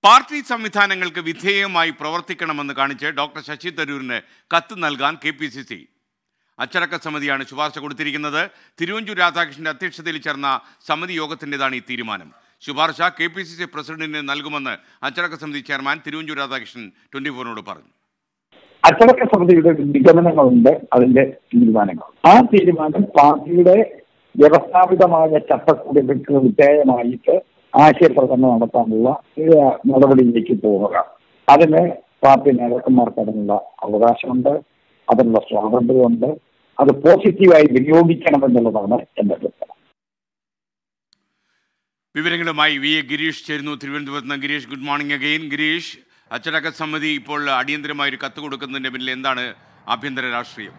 party സംവിധാനങ്ങൾക്ക് വിധേയമായി പ്രവർത്തിക്കണമെന്ന് കാണിച്ച് ഡോക്ടർ ശശി തരൂരിന് കത്ത് നൽകാൻ കെ പി സി സി അച്ചടക്ക സമിതിയാണ് ശുപാർശ കൊടുത്തിരിക്കുന്നത് തിരുവഞ്ചൂർ രാധാകൃഷ്ണന്റെ അധ്യക്ഷതയിൽ ചേർന്ന സമിതി യോഗത്തിൻ്റെതാണ് ഈ തീരുമാനം ശുപാർശ കെ പി സി സി പ്രസിഡന്റിന് നൽകുമെന്ന് അച്ചടക്ക സമിതി ചെയർമാൻ തിരുവഞ്ചൂർ രാധാകൃഷ്ണൻ ട്വന്റി ഫോറിനോട് പറഞ്ഞു അച്ചടക്ക സമിതിയുടെ നിഗമനങ്ങളുണ്ട് അതിന്റെ തീരുമാനങ്ങൾ ആ തീരുമാനം പാർട്ടിയുടെ വ്യവസ്ഥാപിതമായ ചട്ടക്കൂടുകൾക്ക് വിധേയമായിട്ട് ആശയപ്രകടനം നടത്താനുള്ള ഏഹ്, നടപടിയിലേക്ക് പോവുക അതിന് പാർട്ടി നേതാക്കന്മാർക്ക് അതിനുള്ള അവകാശമുണ്ട് അതിനുള്ള സ്വാതന്ത്ര്യമുണ്ട് അത് പോസിറ്റീവായി വിനിയോഗിക്കണമെന്നുള്ളതാണ് എന്റെ അഭിപ്രായം വിവരങ്ങളുമായി വി എ ഗിരീഷ് ചേരുന്നു തിരുവനന്തപുരത്ത് നിന്ന് Girish good morning again Girish അച്ചടക്ക സമിതി ഇപ്പോൾ അടിയന്തരമായി ഒരു കത്ത് കൊടുക്കുന്നതിന്റെ പിന്നിൽ എന്താണ് ആഭ്യന്തര രാഷ്ട്രീയം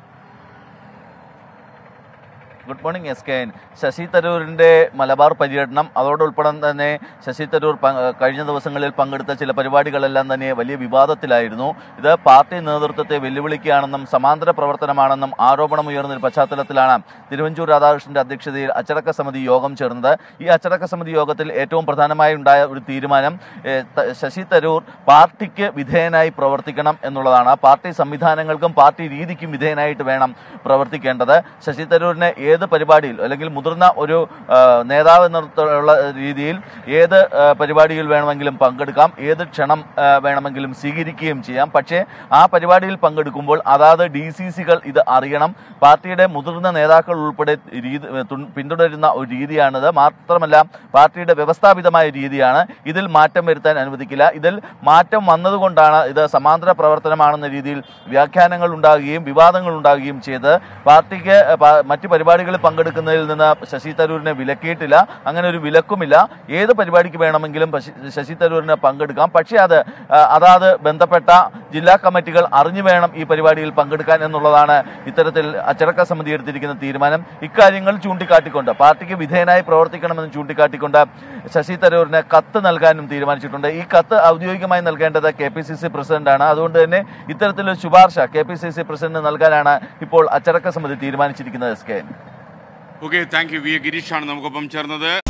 good morning S K N Shashi തരൂരിൻ്റെ മലബാർ പര്യടനം അതോടുൾപ്പെടെ തന്നെ ശശി തരൂർ പ- കഴിഞ്ഞ ദിവസങ്ങളിൽ പങ്കെടുത്ത ചില പരിപാടികളെല്ലാം തന്നെ വലിയ വിവാദത്തിലായിരുന്നു ഇത് പാർട്ടി നേതൃത്വത്തെ വെല്ലുവിളിക്കുകയാണെന്നും സമാന്തര പ്രവർത്തനമാണെന്നും ആരോപണമുയർന്ന ഒരു പശ്ചാത്തലത്തിലാണ് തിരുവഞ്ചൂർ രാധാകൃഷ്ണന്റെ അധ്യക്ഷതയിൽ അച്ചടക്ക സമിതി യോഗം ചേർന്നത് ഈ അച്ചടക്ക സമിതി യോഗത്തിൽ ഏറ്റവും പ്രധാനമായി ഉണ്ടായ ഒരു തീരുമാനം ഏഹ്, ത- ശശി തരൂർ പാർട്ടിക്ക് വിധേയനായി പ്രവർത്തിക്കണം എന്നുള്ളതാണ് പാർട്ടി സംവിധാനങ്ങൾക്കും പാർട്ടി രീതിക്കും വിധേയനായിട്ട് വേണം പ്രവർത്തിക്കേണ്ടത് ശശി തരൂരിനെ ഏത് പരിപാടിയിൽ അല്ലെങ്കിൽ മുതിർന്ന ഒരു ആ, നേതാവ് എന്നുള്ള രീതിയിൽ ഏത് ആ, പരിപാടിയിൽ വേണമെങ്കിലും പങ്കെടുക്കാം ഏത് ക്ഷണം ആ, വേണമെങ്കിലും സ്വീകരിക്കുകയും ചെയ്യാം പക്ഷേ ആ പരിപാടിയിൽ പങ്കെടുക്കുമ്പോൾ അതാത് ഡി സി സികൾ ഇത് അറിയണം പാർട്ടിയുടെ മുതിർന്ന നേതാക്കൾ ഉൾപ്പെടെ രീതി തുൻ- പിന്തുടരുന്ന ഒരു രീതിയാണിത് മാത്രമല്ല പാർട്ടിയുടെ വ്യവസ്ഥാപിതമായ രീതിയാണ് ഇതിൽ മാറ്റം വരുത്താൻ അനുവദിക്കില്ല ഇതിൽ മാറ്റം വന്നതുകൊണ്ടാണ് ഇത് സമാന്തര പ്രവർത്തനമാണെന്ന രീതിയിൽ വ്യാഖ്യാനങ്ങൾ ഉണ്ടാകുകയും വിവാദങ്ങൾ ഉണ്ടാകുകയും ചെയ്ത് പാർട്ടിക്ക് പ- മറ്റ് പരിപാടികളിൽ പങ്കെടുക്കുന്നതിൽ നിന്ന് ശശി തരൂരിനെ വിലക്കിയിട്ടില്ല അങ്ങനെ ഒരു വിലക്കുമില്ല ഏത് പരിപാടിക്ക് വേണമെങ്കിലും പശി- ശശി തരൂരിന് പങ്കെടുക്കാം പക്ഷേ അത് ആ, അതാത് ബന്ധപ്പെട്ട ജില്ലാ കമ്മിറ്റികൾ അറിഞ്ഞു വേണം ഈ പരിപാടിയിൽ പങ്കെടുക്കാൻ എന്നുള്ളതാണ് ഇത്തരത്തിൽ അച്ചടക്ക സമിതി എടുത്തിരിക്കുന്ന തീരുമാനം ഇക്കാര്യങ്ങൾ ചൂണ്ടിക്കാട്ടിക്കൊണ്ട് പാർട്ടിക്ക് വിധേയനായി പ്രവർത്തിക്കണമെന്ന് ചൂണ്ടിക്കാട്ടിക്കൊണ്ട് ശശി തരൂരിന് കത്ത് നൽകാനും തീരുമാനിച്ചിട്ടുണ്ട് ഈ കത്ത് ഔദ്യോഗികമായി നൽകേണ്ടത് കെ പി സി സി പ്രസിഡന്റാണ് അതുകൊണ്ട് തന്നെ ഇത്തരത്തിലൊരു ശുപാർശ K P C C president നൽകാനാണ് ഇപ്പോൾ അച്ചടക്ക സമിതി തീരുമാനിച്ചിരിക്കുന്നത് S K okay thank you V A ഗിരീഷാണ് നമുക്കൊപ്പം ചേർന്നത്